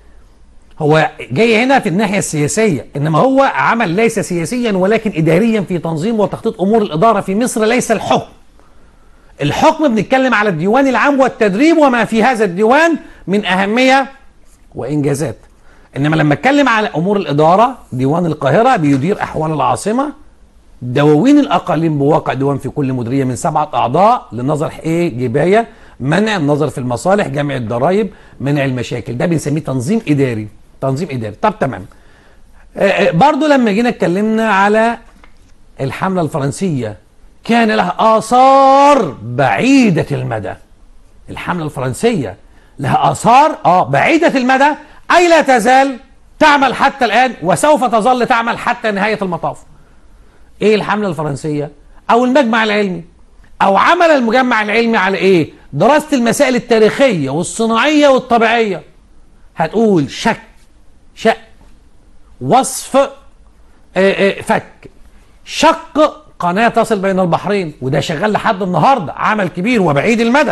هو جاي هنا في الناحية السياسية إنما هو عمل ليس سياسيا ولكن إداريا في تنظيم وتخطيط أمور الإدارة في مصر ليس الحكم الحكم بنتكلم على الديوان العام والتدريب وما في هذا الديوان من أهمية وإنجازات إنما لما اتكلم على أمور الإدارة ديوان القاهرة بيدير أحوال العاصمة دواوين الأقاليم بواقع ديوان في كل مديرية من سبعة أعضاء لنظر إيه جباية منع النظر في المصالح جمع الضرائب منع المشاكل ده بنسميه تنظيم إداري تنظيم إداري طب تمام آه، آه، برضو لما جينا اتكلمنا على الحملة الفرنسية كان لها آثار بعيدة المدى الحملة الفرنسية لها آثار اه بعيدة المدى أي لا تزال تعمل حتى الآن وسوف تظل تعمل حتى نهاية المطاف ايه الحملة الفرنسية او المجمع العلمي او عمل المجمع العلمي على ايه دراسة المسائل التاريخية والصناعية والطبيعية هتقول شك شق وصف آه، آه، فك شق قناة تصل بين البحرين وده شغال لحد النهاردة عمل كبير وبعيد المدى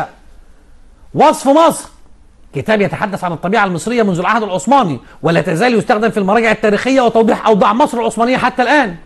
وصف مصر كتاب يتحدث عن الطبيعة المصرية منذ العهد العثماني ولا تزال يستخدم في المراجع التاريخية وتوضيح أوضاع مصر العثمانية حتى الآن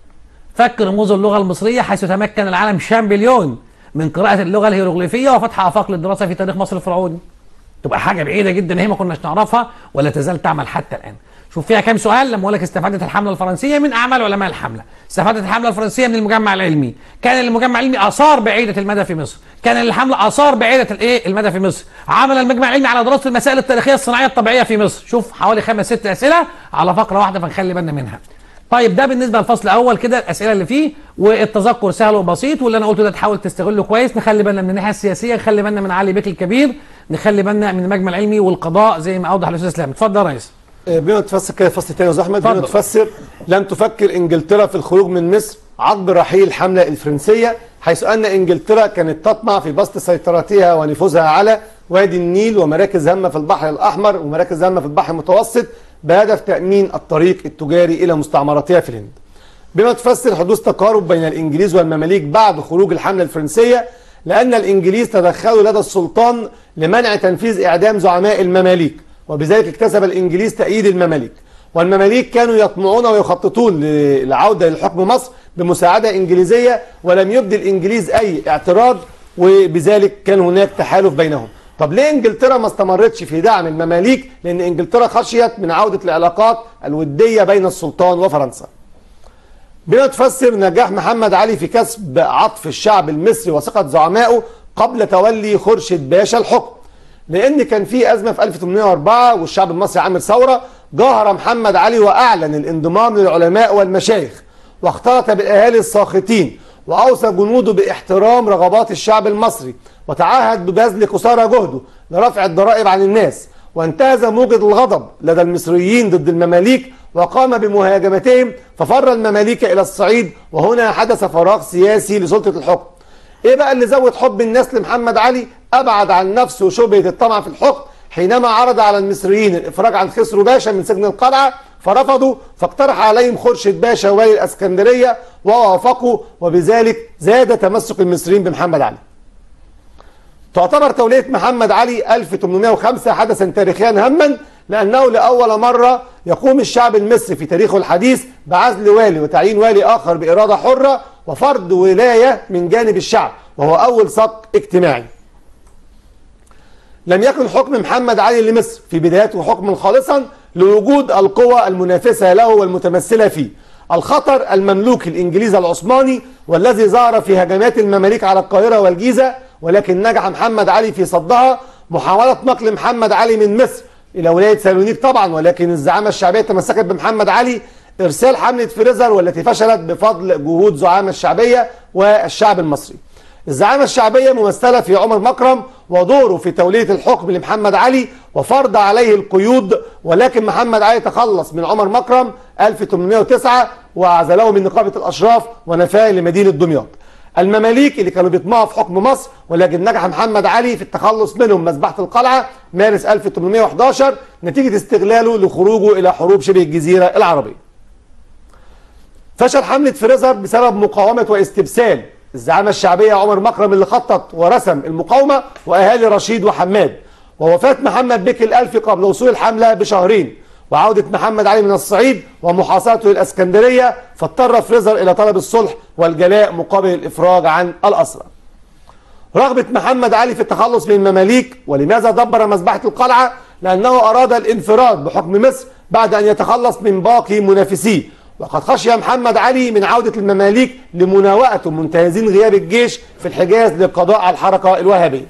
فك رموز اللغة المصرية حيث تمكن العالم شامبليون من قراءة اللغة الهيروغليفية وفتح آفاق للدراسة في تاريخ مصر الفرعوني تبقى حاجة بعيدة جدا هي ما كناش نعرفها ولا تزال تعمل حتى الآن شوف فيها كام سؤال لما اقول لك استفادت الحمله الفرنسيه من اعمال علماء الحمله استفادت الحمله الفرنسيه من المجمع العلمي كان المجمع العلمي اثار بعيده المدى في مصر كان الحمله اثار بعيده الايه المدى في مصر عمل المجمع العلمي على دراسه المسائل التاريخيه الصناعيه الطبيعيه في مصر شوف حوالي خمس ست اسئله على فقره واحده فنخلي بالنا منها طيب ده بالنسبه للفصل الاول كده الاسئله اللي فيه والتذكر سهل وبسيط واللي انا قلته ده تحاول تستغله كويس نخلي بالنا من الناحيه السياسيه نخلي بالنا من علي بيك الكبير نخلي بالنا من المجمع العلمي والقضاء زي ما اوضح الاستاذ اسلام اتفضل يا ريس آه، بما تفسر كده الفصل الثاني يا استاذ احمد بما اتفضل. تفسر لم تفكر انجلترا في الخروج من مصر عقب رحيل الحمله الفرنسيه حيث ان انجلترا كانت تطمع في بسط سيطرتها ونفوذها على وادي النيل ومراكز هامه في البحر الاحمر ومراكز هامه في البحر المتوسط بهدف تامين الطريق التجاري الى مستعمراتها في الهند. بما تفسر حدوث تقارب بين الانجليز والمماليك بعد خروج الحمله الفرنسيه لان الانجليز تدخلوا لدى السلطان لمنع تنفيذ اعدام زعماء المماليك وبذلك اكتسب الانجليز تأييد المماليك والمماليك كانوا يطمعون ويخططون للعوده للحكم مصر بمساعده انجليزيه ولم يبدي الانجليز اي اعتراض وبذلك كان هناك تحالف بينهم طب ليه انجلترا ما استمرتش في دعم المماليك لان انجلترا خشيت من عوده العلاقات الوديه بين السلطان وفرنسا بما تفسر نجاح محمد علي في كسب عطف الشعب المصري وثقة زعمائه قبل تولي خورشيد باشا الحكم لأن كان في أزمة في 1804 والشعب المصري عامل ثورة جاهر محمد علي وأعلن الانضمام للعلماء والمشايخ واختلط بالأهالي الساخطين وأوصى جنوده باحترام رغبات الشعب المصري وتعهد ببذل قصارى جهده لرفع الضرائب عن الناس وانتهز موجة الغضب لدى المصريين ضد المماليك وقام بمهاجمتهم ففر المماليك إلى الصعيد وهنا حدث فراغ سياسي لسلطة الحكم ايه بقى اللي زود حب الناس لمحمد علي ابعد عن نفسه شبهة الطمع في الحكم حينما عرض على المصريين الافراج عن خسرو باشا من سجن القلعة فرفضوا فاقترح عليهم خورشيد باشا والي الاسكندرية ووافقوا وبذلك زاد تمسك المصريين بمحمد علي تعتبر تولية محمد علي 1805 حدثا تاريخيا هاما لأنه لأول مرة يقوم الشعب المصري في تاريخه الحديث بعزل والي وتعيين والي آخر بإرادة حرة وفرض ولاية من جانب الشعب وهو أول سق اجتماعي لم يكن حكم محمد علي لمصر في بدايته حكما خالصا لوجود القوى المنافسة له والمتمثلة فيه الخطر المملوكي الإنجليزي العثماني والذي ظهر في هجمات المماليك على القاهرة والجيزة ولكن نجح محمد علي في صدها محاولة نقل محمد علي من مصر إلى ولاية سالونيك طبعا ولكن الزعامة الشعبية تمسكت بمحمد علي إرسال حملة فريزر والتي فشلت بفضل جهود زعامة الشعبية والشعب المصري الزعامة الشعبية ممثلة في عمر مكرم ودوره في تولية الحكم لمحمد علي وفرض عليه القيود ولكن محمد علي تخلص من عمر مكرم 1809 وعزله من نقابة الأشراف ونفاه لمدينة دمياط المماليك اللي كانوا بيطمعوا في حكم مصر ولكن نجح محمد علي في التخلص منهم مذبحة القلعة مارس 1811 نتيجة استغلاله لخروجه إلى حروب شبه الجزيرة العربية فشل حملة فريزر بسبب مقاومة واستبسال الزعامة الشعبية عمر مكرم اللي خطط ورسم المقاومة وأهالي رشيد وحماد ووفاة محمد بك الألفي قبل وصول الحملة بشهرين وعودة محمد علي من الصعيد ومحاصرته للإسكندرية فاضطر فريزر إلى طلب الصلح والجلاء مقابل الإفراج عن الأسرى رغبة محمد علي في التخلص من المماليك ولماذا دبر مذبحة القلعة لأنه أراد الانفراد بحكم مصر بعد أن يتخلص من باقي منافسيه وقد خشي محمد علي من عودة المماليك لمناوئته منتهزين غياب الجيش في الحجاز للقضاء على الحركة الوهابية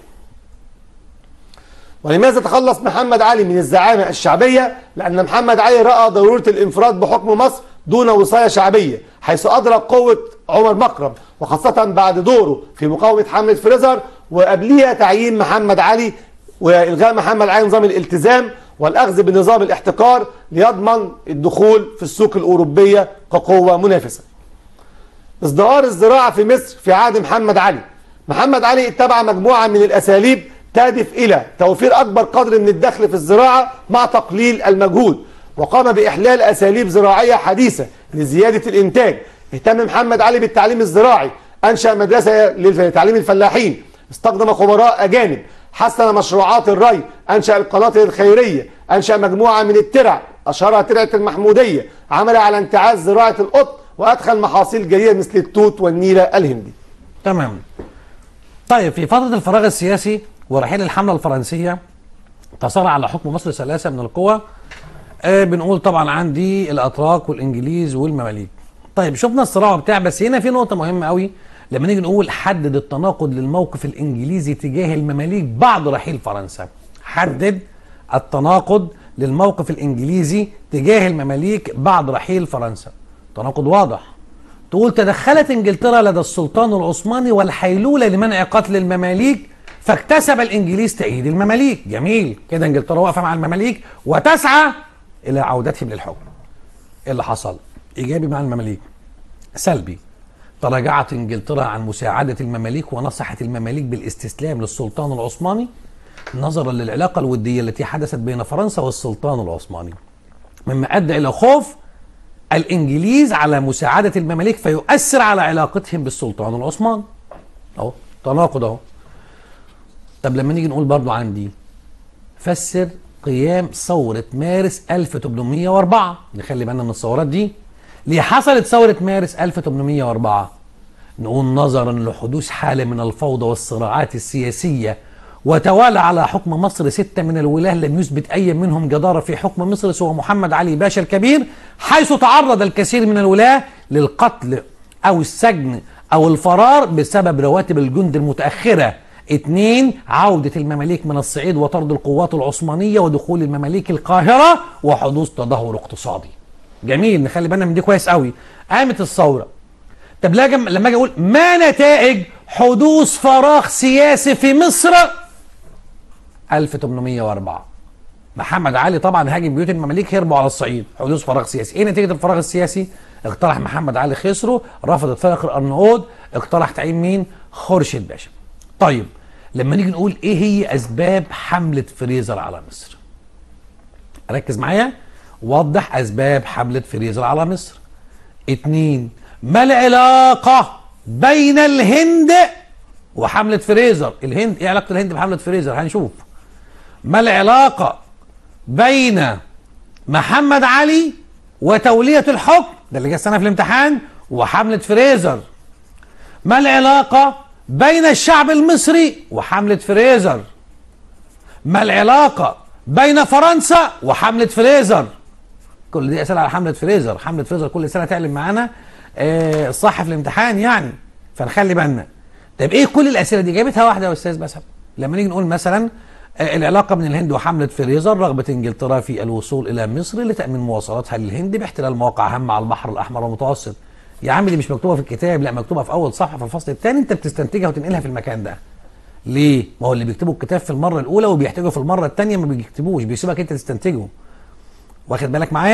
ولماذا تخلص محمد علي من الزعامة الشعبية؟ لأن محمد علي رأى ضرورة الانفراد بحكم مصر دون وصاية شعبية حيث أدرك قوة عمر مكرم وخاصة بعد دوره في مقاومة حملة فريزر وقبليها تعيين محمد علي وإلغاء محمد علي نظام الالتزام والأخذ بنظام الاحتكار ليضمن الدخول في السوق الأوروبية كقوة منافسة ازدهار الزراعة في مصر في عهد محمد علي محمد علي اتبع مجموعة من الأساليب تهدف إلى توفير أكبر قدر من الدخل في الزراعة مع تقليل المجهود وقام بإحلال أساليب زراعية حديثة لزيادة الإنتاج اهتم محمد علي بالتعليم الزراعي أنشأ مدرسة لتعليم الفلاحين استخدم خبراء أجانب حسن مشروعات الري أنشأ القناطر الخيرية أنشأ مجموعة من الترع أشهرها ترعة المحمودية عمل على انتعاش زراعة القطن وأدخل محاصيل جيدة مثل التوت والنيلة الهندي تمام طيب في فترة الفراغ السياسي ورحيل الحملة الفرنسية تصارع على حكم مصر ثلاثة من القوى آه بنقول طبعا عندي الأتراك والإنجليز والمماليك طيب شفنا الصراع بتاع بس هنا في نقطة مهمة قوي لما نيجي نقول حدد التناقض للموقف الإنجليزي تجاه المماليك بعد رحيل فرنسا حدد التناقض للموقف الإنجليزي تجاه المماليك بعد رحيل فرنسا تناقض واضح تقول تدخلت انجلترا لدى السلطان العثماني والحيلولة لمنع قتل المماليك فاكتسب الانجليز تأييد المماليك جميل كده انجلترا واقفه مع المماليك وتسعى الى عودتهم للحكم ايه اللي حصل ايجابي مع المماليك سلبي تراجعت انجلترا عن مساعده المماليك ونصحت المماليك بالاستسلام للسلطان العثماني نظرا للعلاقه الوديه التي حدثت بين فرنسا والسلطان العثماني مما ادى الى خوف الانجليز على مساعده المماليك فيؤثر على علاقتهم بالسلطان العثماني اهو تناقض اهو طب لما نيجي نقول برضو عندي فسر قيام ثورة مارس 1804 نخلي بالنا من الثورات دي ليه حصلت ثورة مارس 1804 نقول نظرا لحدوث حالة من الفوضى والصراعات السياسية وتوالى على حكم مصر ستة من الولاة لم يثبت أي منهم جدارة في حكم مصر سوى محمد علي باشا الكبير حيث تعرض الكثير من الولاة للقتل أو السجن أو الفرار بسبب رواتب الجند المتأخرة اتنين عودة المماليك من الصعيد وطرد القوات العثمانية ودخول المماليك القاهرة وحدوث تدهور اقتصادي جميل نخلي بالنا من دي كويس قوي قامت الثورة طب لما اجي اقول ما نتائج حدوث فراغ سياسي في مصر 1804 محمد علي طبعا هاجم بيوت المماليك هربوا على الصعيد حدوث فراغ سياسي ايه نتيجة الفراغ السياسي اقترح محمد علي خسرو رفض فاخر ارناؤوط اقترح تعيين مين خورشيد باشا طيب لما نيجي نقول ايه هي اسباب حملة فريزر على مصر ركز معايا وضح اسباب حملة فريزر على مصر اتنين ما العلاقة بين الهند وحملة فريزر الهند ايه علاقة الهند بحملة فريزر هنشوف ما العلاقة بين محمد علي وتولية الحكم ده اللي جه السنة في الامتحان وحملة فريزر ما العلاقة بين الشعب المصري وحملة فريزر ما العلاقة بين فرنسا وحملة فريزر كل دي أسئلة على حملة فريزر حملة فريزر كل سنة تعلم معانا آه صح في الامتحان يعني فنخلي بالنا طب ايه كل الأسئلة دي جابتها واحدة يا أستاذ بس لما نيجي نقول مثلا آه العلاقة بين الهند وحملة فريزر رغبة انجلترا في الوصول إلى مصر لتأمين مواصلاتها للهند باحتلال مواقع هامة على البحر الأحمر والمتوسط يا عم دي مش مكتوبه في الكتاب لا مكتوبه في اول صفحه في الفصل الثاني انت بتستنتجها وتنقلها في المكان ده ليه ما هو اللي بيكتبوا الكتاب في المره الاولى وبيحتاجوا في المره الثانيه ما بيكتبوش بيسيبك انت تستنتجه واخد بالك معايا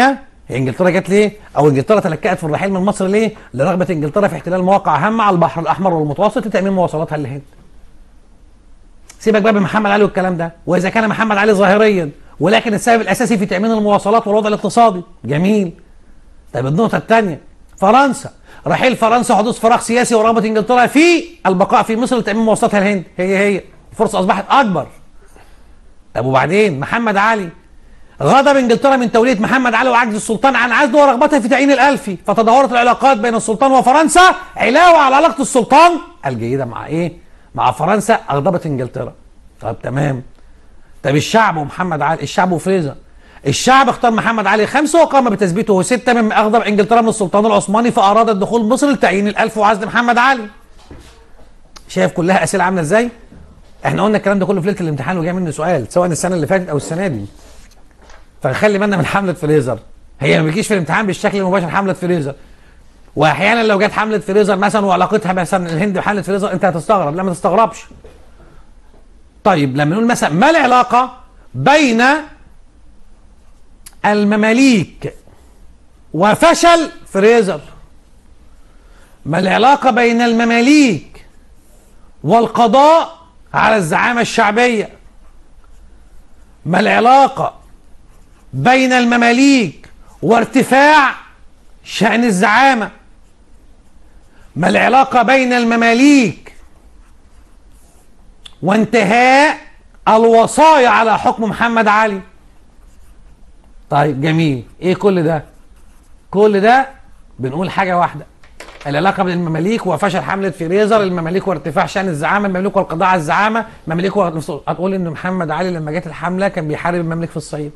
هي انجلترا جت ليه؟ او انجلترا تلكأت في الرحيل من مصر ليه؟ لرغبه انجلترا في احتلال مواقع هامه على البحر الاحمر والمتوسط لتامين مواصلاتها للهند. سيبك بقى من محمد علي والكلام ده، واذا كان محمد علي ظاهريا ولكن السبب الاساسي في تامين المواصلات والوضع الاقتصادي، جميل. طيب النقطه الثانيه فرنسا رحيل فرنسا حدوث فراغ سياسي ورغبه انجلترا في البقاء في مصر لتامين مواصلاتها الهند، هي هي الفرصه اصبحت اكبر. طب وبعدين محمد علي غضب انجلترا من توليه محمد علي وعجز السلطان عن عزله ورغبته في تعيين الالفي فتدهورت العلاقات بين السلطان وفرنسا علاوه على علاقه السلطان الجيده مع ايه؟ مع فرنسا اغضبت انجلترا. طب تمام. طب الشعب ومحمد علي الشعب وفريزر الشعب اختار محمد علي خمسه وقام بتثبيته سته مما اغضب انجلترا من السلطان العثماني فاراد الدخول مصر لتعيين الالف وعزل محمد علي. شايف كلها اسئله عامله ازاي؟ احنا قلنا الكلام ده كله في ليله الامتحان وجاي منه سؤال سواء السنه اللي فاتت او السنه دي. فنخلي بالنا من حمله فريزر هي ما بتجيش في الامتحان بالشكل المباشر حمله فريزر واحيانا لو جت حمله فريزر مثلا وعلاقتها مثلا الهند بحمله فريزر انت هتستغرب لا ما تستغربش طيب لما نقول مثلا ما العلاقه بين المماليك وفشل فريزر ما العلاقه بين المماليك والقضاء على الزعامه الشعبيه ما العلاقه بين المماليك وارتفاع شأن الزعامة ما العلاقة بين المماليك وانتهاء الوصايا على حكم محمد علي طيب جميل ايه كل ده كل ده بنقول حاجة واحدة العلاقة بين المماليك وفشل حملة فريزر المماليك وارتفاع شأن الزعامة المماليك والقضاء على الزعامة المماليك و... هتقول ان محمد علي لما جت الحملة كان بيحارب المماليك في الصعيد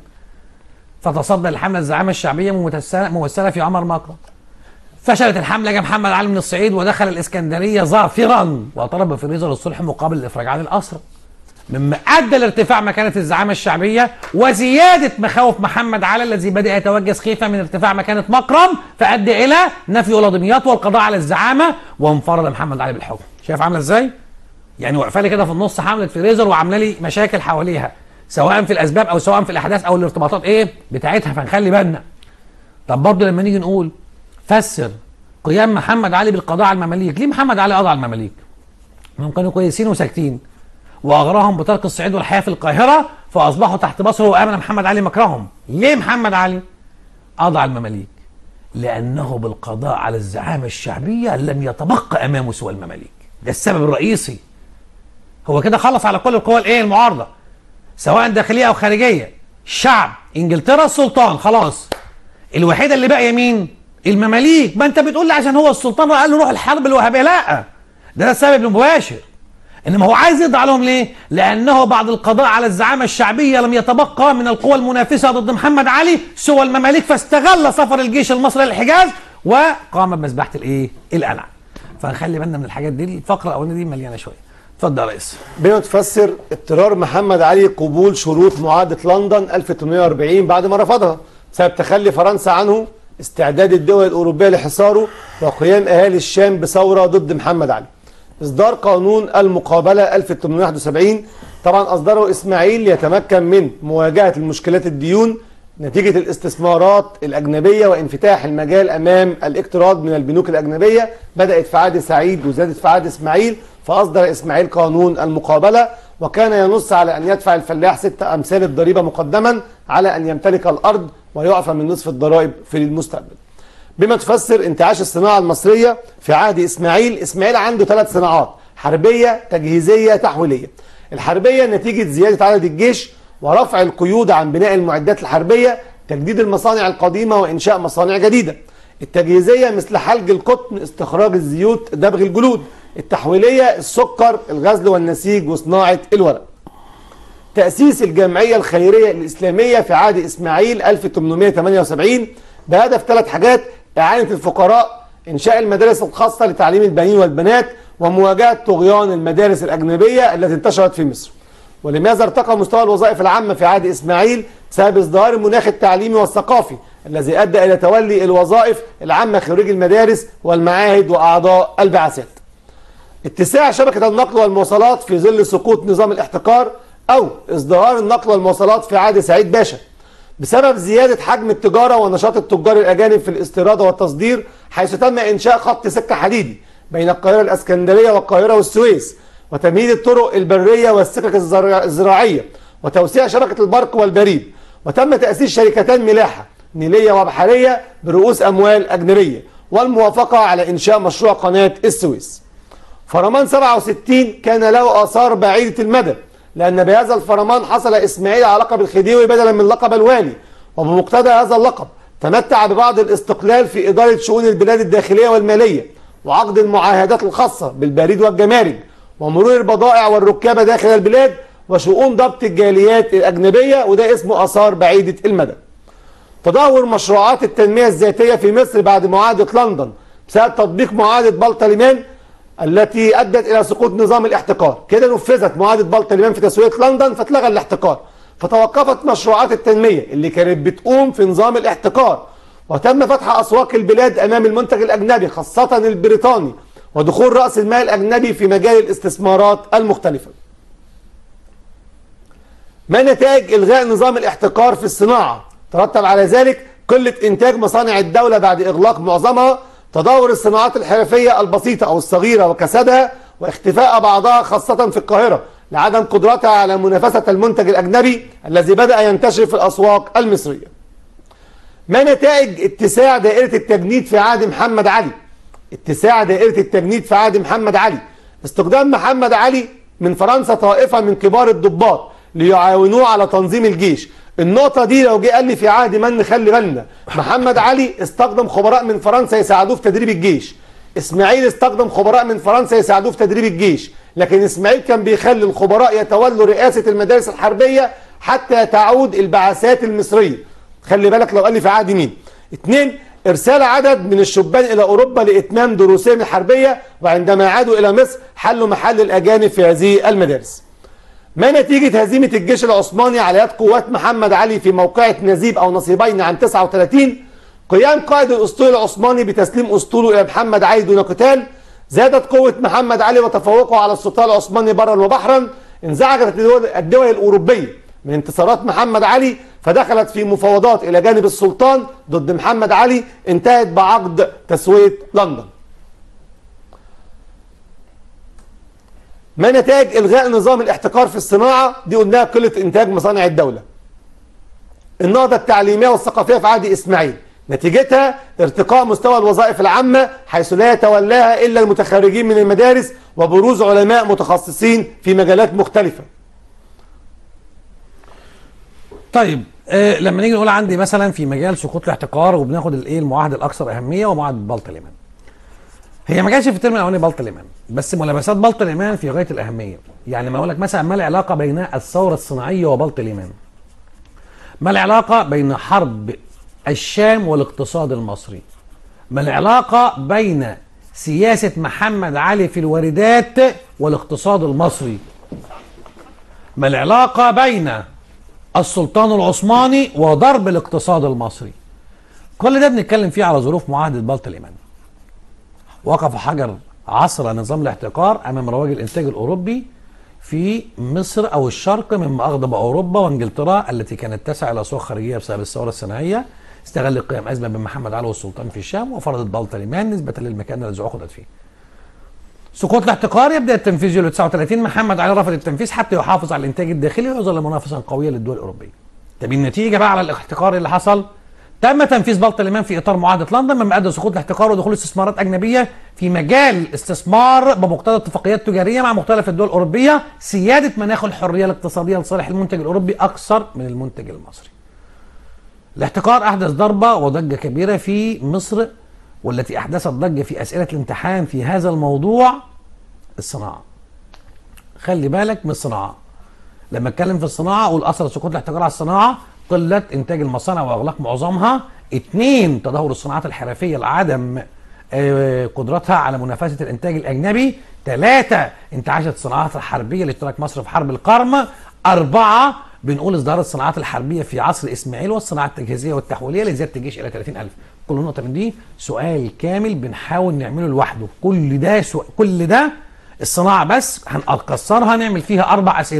فتصدى الحملة الزعامة الشعبية ممثلة ممثلة في عمر مكرم فشلت الحملة جاء محمد علي من الصعيد ودخل الإسكندرية ظافرا وطلب فريزر الصلح مقابل الإفراج عن الأسرى مما أدى لارتفاع مكانة الزعامة الشعبية وزيادة مخاوف محمد علي الذي بدأ يتوجس خيفة من ارتفاع مكانة مكرم فأدى إلى نفي ولادميات والقضاء على الزعامة وانفرد محمد علي بالحكم شايف عاملة إزاي؟ يعني واقفة لي كده في النص حملة فريزر وعاملة لي مشاكل حواليها سواء في الاسباب او سواء في الاحداث او الارتباطات ايه بتاعتها فنخلي بالنا طب برضه لما نيجي نقول فسر قيام محمد علي بالقضاء على المماليك ليه محمد علي قضى على المماليك هم كانوا كويسين وساكتين واغراهم بترك الصعيد والحياه في القاهره فاصبحوا تحت بصره وامن محمد علي مكرهم ليه محمد علي قضى على المماليك لانه بالقضاء على الزعامه الشعبيه لم يتبقى امامه سوى المماليك ده السبب الرئيسي هو كده خلص على كل القوى الايه المعارضه سواء داخليه او خارجيه شعب انجلترا السلطان خلاص الوحيده اللي باقيه مين المماليك ما انت بتقول لي عشان هو السلطان قال له روح الحرب الوهابيه لا ده, ده السبب المباشر انما هو عايز يقضي عليهم ليه لانه بعد القضاء على الزعامه الشعبيه لم يتبقى من القوى المنافسه ضد محمد علي سوى المماليك فاستغل سفر الجيش المصري للحجاز وقام بمذبحه الايه القلعه فنخلي بالنا من الحاجات دي الفقره الاولانيه دي مليانه شويه اتفضل يا ريس بما تفسر اضطرار محمد علي قبول شروط معاهدة لندن 1840 بعد ما رفضها بسبب تخلي فرنسا عنه استعداد الدول الأوروبية لحصاره وقيام أهالي الشام بثورة ضد محمد علي إصدار قانون المقابلة 1871 طبعا أصدره إسماعيل ليتمكن من مواجهة المشكلات الديون نتيجة الاستثمارات الأجنبية وانفتاح المجال أمام الاقتراض من البنوك الأجنبية بدأت في عهد سعيد وزادت في عهد إسماعيل فأصدر إسماعيل قانون المقابلة وكان ينص على أن يدفع الفلاح ست أمثال الضريبة مقدما على أن يمتلك الأرض ويعفى من نصف الضرائب في المستقبل بما تفسر انتعاش الصناعة المصرية في عهد إسماعيل إسماعيل عنده ثلاث صناعات حربية تجهيزية تحويلية الحربية نتيجة زيادة عدد الجيش ورفع القيود عن بناء المعدات الحربية تجديد المصانع القديمة وإنشاء مصانع جديدة التجهيزية مثل حلج القطن استخراج الزيوت دبغ الجلود التحويلية السكر الغزل والنسيج وصناعة الورق تأسيس الجمعية الخيرية الإسلامية في عهد إسماعيل 1878 بهدف ثلاث حاجات إعانة الفقراء إنشاء المدارس الخاصة لتعليم البنين والبنات ومواجهة طغيان المدارس الأجنبية التي انتشرت في مصر ولماذا ارتقى مستوى الوظائف العامة في عهد إسماعيل بسبب إصدار المناخ التعليمي والثقافي الذي أدى إلى تولي الوظائف العامة خريج المدارس والمعاهد وأعضاء البعثات اتساع شبكة النقل والمواصلات في ظل سقوط نظام الاحتكار أو إصدار النقل والمواصلات في عهد سعيد باشا بسبب زيادة حجم التجارة ونشاط التجار الأجانب في الاستيراد والتصدير حيث تم إنشاء خط سكة حديدي بين القاهرة الأسكندرية والقاهرة والسويس وتمهيد الطرق البرية والسكك الزرا- الزراعية وتوسيع شبكة البرق والبريد وتم تأسيس شركتان ملاحة نيلية وبحرية برؤوس أموال أجنبية والموافقة على إنشاء مشروع قناة السويس فرمان 67 كان له آثار بعيدة المدى لأن بهذا الفرمان حصل إسماعيل على لقب الخديوي بدلا من لقب الوالي وبمقتضى هذا اللقب تمتع ببعض الاستقلال في إدارة شؤون البلاد الداخلية والمالية وعقد المعاهدات الخاصة بالبريد والجمارك ومرور البضائع والركابة داخل البلاد وشؤون ضبط الجاليات الأجنبية وده اسمه آثار بعيدة المدى تدهور مشروعات التنمية الذاتية في مصر بعد معاهدة لندن بسبب تطبيق معاهدة بلطة التي أدت إلى سقوط نظام الاحتكار كده نفذت معاهدة بلطة في تسوية لندن فاتلغى الاحتكار فتوقفت مشروعات التنمية اللي كانت بتقوم في نظام الاحتكار وتم فتح أسواق البلاد أمام المنتج الأجنبي خاصة البريطاني ودخول رأس المال الأجنبي في مجال الاستثمارات المختلفة ما نتائج إلغاء نظام الاحتكار في الصناعة ترتب على ذلك قلة إنتاج مصانع الدولة بعد إغلاق معظمها تدهور الصناعات الحرفية البسيطة أو الصغيرة وكسادها واختفاء بعضها خاصة في القاهرة لعدم قدرتها على منافسة المنتج الأجنبي الذي بدأ ينتشر في الأسواق المصرية ما نتائج اتساع دائرة التجنيد في عهد محمد علي اتساع دائرة التجنيد في عهد محمد علي استخدام محمد علي من فرنسا طائفة من كبار الضباط ليعاونوه على تنظيم الجيش النقطة دي لو جه قال لي في عهد من خلي بالنا محمد علي استخدم خبراء من فرنسا يساعدوه في تدريب الجيش اسماعيل استخدم خبراء من فرنسا يساعدوه في تدريب الجيش لكن اسماعيل كان بيخلي الخبراء يتولوا رئاسة المدارس الحربية حتى تعود البعثات المصرية خلي بالك لو قال لي في عهد مين اثنين ارسال عدد من الشبان الى اوروبا لاتمام دروسهم الحربيه وعندما عادوا الى مصر حلوا محل الاجانب في هذه المدارس. ما نتيجه هزيمه الجيش العثماني على يد قوات محمد علي في موقعه نزيب او نصيبين عام 39 قيام قائد الاسطول العثماني بتسليم اسطوله الى محمد علي دون قتال زادت قوه محمد علي وتفوقه على السلطان العثماني برا وبحرا انزعجت الدول, الدول الاوروبيه من انتصارات محمد علي فدخلت في مفاوضات الى جانب السلطان ضد محمد علي انتهت بعقد تسويه لندن. ما نتائج الغاء نظام الاحتكار في الصناعه؟ دي قلناها قله انتاج مصانع الدوله. النهضه التعليميه والثقافيه في عهد اسماعيل، نتيجتها ارتقاء مستوى الوظائف العامه حيث لا يتولاها الا المتخرجين من المدارس وبروز علماء متخصصين في مجالات مختلفه. طيب آه لما نيجي نقول عندي مثلا في مجال سقوط الاحتكار وبناخد الايه المعاهده الاكثر اهميه ومعاهده بلطة اليمن. هي ما جاتش في الترم الاولاني بلطة اليمن بس ملابسات بلطة اليمن في غايه الاهميه. يعني ما اقول لك مثلا ما العلاقه بين الثوره الصناعيه وبلطة اليمن؟ ما العلاقه بين حرب الشام والاقتصاد المصري؟ ما العلاقه بين سياسه محمد علي في الواردات والاقتصاد المصري؟ ما العلاقه بين السلطان العثماني وضرب الاقتصاد المصري كل ده بنتكلم فيه على ظروف معاهدة بلطة اليمن وقف حجر عصر نظام الاحتكار أمام رواج الإنتاج الأوروبي في مصر أو الشرق مما أغضب أوروبا وإنجلترا التي كانت تسعى إلى أسواق خارجية بسبب الثورة الصناعية استغل قيام أزمة بين محمد علي والسلطان في الشام وفرضت بلطة اليمن نسبة للمكان الذي عقدت فيه سقوط الاحتكار يبدا التنفيذ يوليو 39 محمد علي رفض التنفيذ حتى يحافظ على الانتاج الداخلي ويظل منافسا قويا للدول الاوروبيه. طب النتيجه بقى على الاحتكار اللي حصل تم تنفيذ بلطة اليمن في اطار معاهده لندن مما ادى سقوط الاحتكار ودخول استثمارات اجنبيه في مجال الاستثمار بمقتضى اتفاقيات تجاريه مع مختلف الدول الاوروبيه سياده مناخ الحريه الاقتصاديه لصالح المنتج الاوروبي اكثر من المنتج المصري. الاحتكار احدث ضربه وضجه كبيره في مصر والتي احدثت ضجه في اسئله الامتحان في هذا الموضوع الصناعه. خلي بالك من الصناعه. لما اتكلم في الصناعه اقول اثر سقوط الاحتكار على الصناعه قله انتاج المصانع واغلاق معظمها. اثنين تدهور الصناعات الحرفيه لعدم آه، قدرتها على منافسه الانتاج الاجنبي. ثلاثه انتعاشت الصناعات الحربيه لاشتراك مصر في حرب القرم. اربعه بنقول ازدهار الصناعات الحربيه في عصر اسماعيل والصناعات التجهيزيه والتحويليه لزياده الجيش الى 30000 كل نقطه من دي سؤال كامل بنحاول نعمله لوحده كل ده سو... كل ده الصناعه بس هنقصرها نعمل فيها اربع اسئله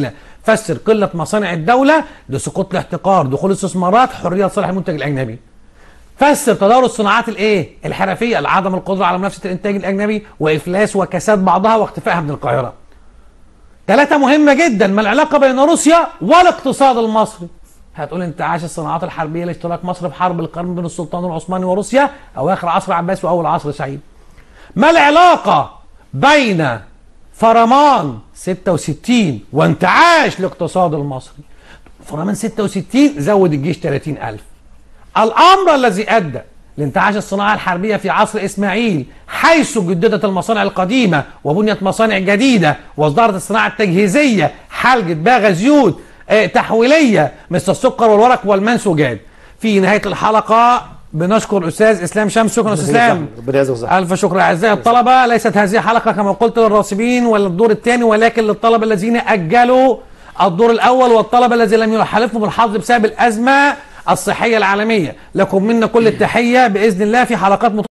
فسر قله مصانع الدوله لسقوط الاحتكار دخول الاستثمارات حريه صالح المنتج الاجنبي فسر تدهور الصناعات الايه الحرفيه لعدم القدره على منافسه الانتاج الاجنبي وافلاس وكساد بعضها واختفائها من القاهره ثلاثة مهمة جدا ما العلاقة بين روسيا والاقتصاد المصري هتقول انتعاش الصناعات الحربية لاشتراك مصر في حرب القرن بين السلطان العثماني وروسيا أواخر عصر عباس وأول عصر سعيد ما العلاقة بين فرمان 66 وانتعاش الاقتصاد المصري فرمان 66 زود الجيش 30000 الأمر الذي أدى لانتعاش الصناعة الحربية في عصر إسماعيل حيث جددت المصانع القديمة وبنيت مصانع جديدة وازدهرت الصناعة التجهيزية حلقة باغة زيوت آه، تحويلية مثل السكر والورق والمنسوجات في نهاية الحلقة بنشكر أستاذ إسلام شمس شكرا أستاذ إسلام ربنا يعزك ويصحك. ألف شكر أعزائي الطلبة ليست هذه حلقة كما قلت للراسبين ولا الدور الثاني ولكن للطلبة الذين أجلوا الدور الأول والطلبة الذين لم يحالفهم الحظ بسبب الأزمة الصحية العالمية لكم منا كل التحية بإذن الله في حلقات مت...